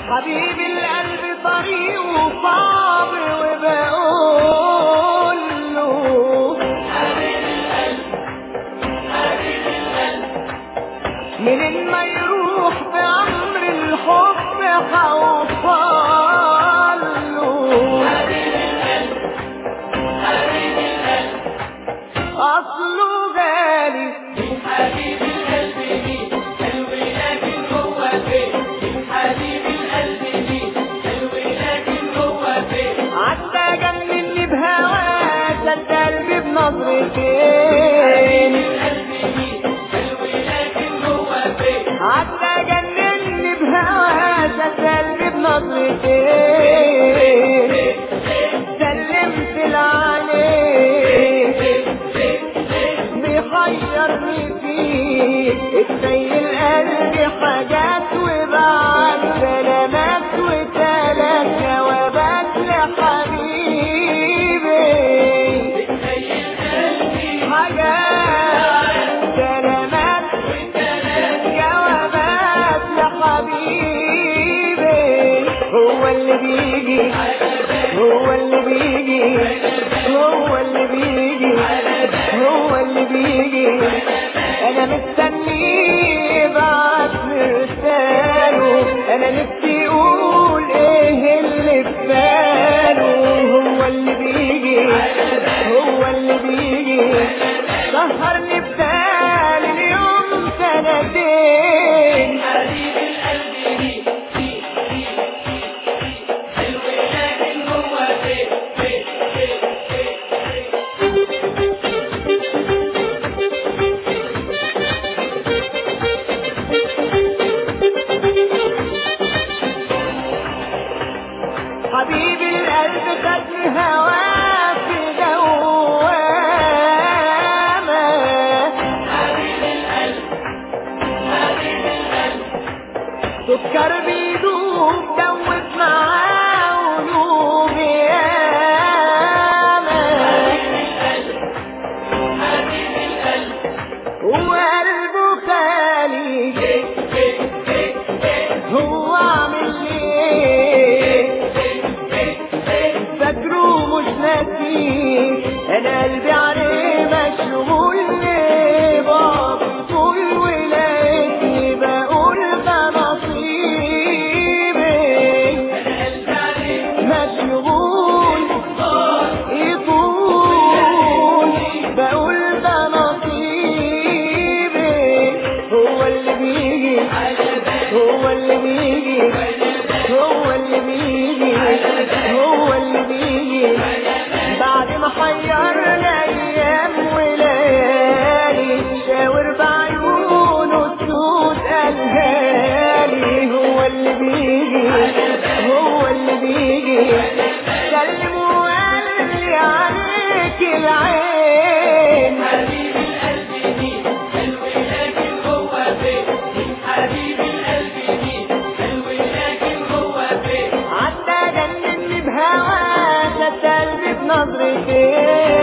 حبيب القلب طريقه صعب وبقول له منين ما يروح بأمر الحب هوصل له أصله غالي حبيب القلب مين حلو لكن هو فين حبيب القلب مين حلو لكن هو فين عدى جنني بهواه شد قلبي بنظرتين القلب مين حلو لكن هو فين عدى جنني بهواه شد قلبي بنظرتين سلمت العليه بيخيرني فيه اتنيل قلبي حاجات وبعد سلامات وتلات جوابات لحبيبي حاجات سلامات جوابات لحبيبي هو اللي بيجي هو اللي بيجي هو اللي بيجي هو اللي بيجي انا مستنيه بعد رساله انا نفسي اقول ايه اللي في باله هو اللي بيجي هو اللي بيجي سهرني ببال اليوم سنتين حبيب القلب مين فين فين حلو لكن هو فين فين فين فين حبيبي القلب خدني هواه في دوامة حبيب القلب حبيب القلب سكر بيدوب دوت معاه قلوب ياما حبيب القلب وقلبه خالي هو عامل ليه فاكره مش ناسيه انا قلبي عليه مشغول ليه باطل طول ولقيتني بقول ده نصيبي مشغول يطول بقول ده نصيبي هو اللي بيجي هو اللي بيجي هو اللي بيجي هو اللي بيجي بعد ما حيرنا ايام وليالي شاور بعيونه السود قالهالي هو اللي بيجي هو اللي بيجي سلم وقال لي عليك العين حبيب القلب مين حلو لكن هو فين حبيب القلب مين حلو لكن هو فين عدى جنني بهواه شد قلبي بنظرتين